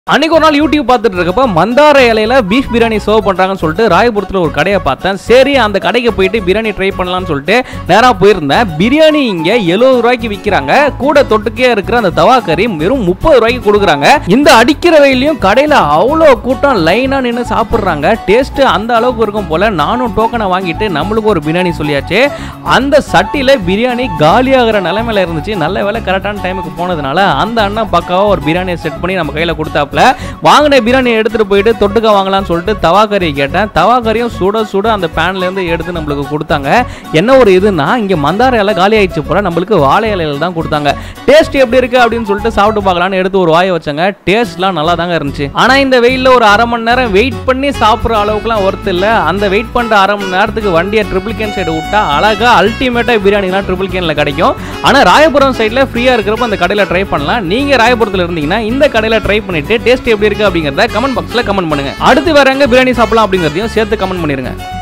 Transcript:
அன்னைக்கு ஒரு நாள் யூடியூப் பார்த்துட்டு இருக்கப்ப மந்தார இலையில பீஃப் பிரியாணி சர்வ் பண்றாங்கன்னு சொல்லிட்டு ராயபுரத்தில் ஒரு கடையை பார்த்தேன் சரி அந்த கடைக்கு போயிட்டு பிரியாணி ட்ரை பண்ணலாம்னு சொல்லிட்டு நேராக போயிருந்தேன் பிரியாணி இங்க எழுபது ரூபாய்க்கு விற்கிறாங்க கூட தொட்டுக்கே இருக்கிற அந்த தவா கறி வெறும் முப்பது ரூபாய்க்கு கொடுக்குறாங்க இந்த அடிக்கிற வெயிலையும் கடையில் அவ்வளோ கூட்டம் லைனா நின்று சாப்பிட்றாங்க டேஸ்ட் அந்த அளவுக்கு இருக்கும் போல நானும் டோக்கனை வாங்கிட்டு நம்மளுக்கு ஒரு பிரியாணி சொல்லியாச்சு அந்த சட்டியில் பிரியாணி காலியாகிற நிலைமையில இருந்துச்சு நல்ல வேலை கரெக்டான டைமுக்கு போனதுனால அந்த அண்ணன் பக்காவா ஒரு பிரியாணியை செட் பண்ணி நம்ம கையில் கொடுத்தாப்புல வாங்கின பிரியாணி எடுத்துட்டு போயிட்டு தொட்டுக்க வாங்கலாம்னு சொல்லிட்டு தவா கறி கேட்டேன் தவா கறியும் சுட சுட அந்த பேன்ல இருந்து எடுத்து நம்மளுக்கு கொடுத்தாங்க என்ன ஒரு இதுன்னா இங்க மந்தார இலை காலி ஆயிடுச்சு போல நம்மளுக்கு வாழை இலையில தான் கொடுத்தாங்க டேஸ்ட் எப்படி இருக்கு அப்படின்னு சொல்லிட்டு சாப்பிட்டு பார்க்கலாம்னு எடுத்து ஒரு வாயை வச்சாங்க டேஸ்ட்லாம் நல்லா தாங்க இருந்துச்சு ஆனா இந்த வெயில்ல ஒரு அரை மணி நேரம் வெயிட் பண்ணி சாப்பிட்ற அளவுக்குலாம் ஒர்த் இல்ல அந்த வெயிட் பண்ற அரை மணி நேரத்துக்கு வண்டியை ட்ரிபிள் கேன் சைடு விட்டா அழகா அல்டிமேட்டா பிரியாணிலாம் ட்ரிபிள் கேன்ல கிடைக்கும் ஆனா ராயபுரம் சைடுல ஃப்ரீயா இருக்கிறப்ப அந்த கடையில ட்ரை பண்ணலாம் நீங்க ராயபுரத்துல இருந்தீங்கன்னா இந்த கடையில ட்ரை பண்ணிட்டு டேஸ்ட் எப்படி இருக்கு அப்படிங்கறத கமெண்ட் பாக்ஸ்ல கமெண்ட் பண்ணுங்க அடுத்து வேற எங்க பிரியாணி சாப்பிடலாம் அப்படிங்கறதையும் சேர்த்து கமெண்ட் பண்ணிருங்க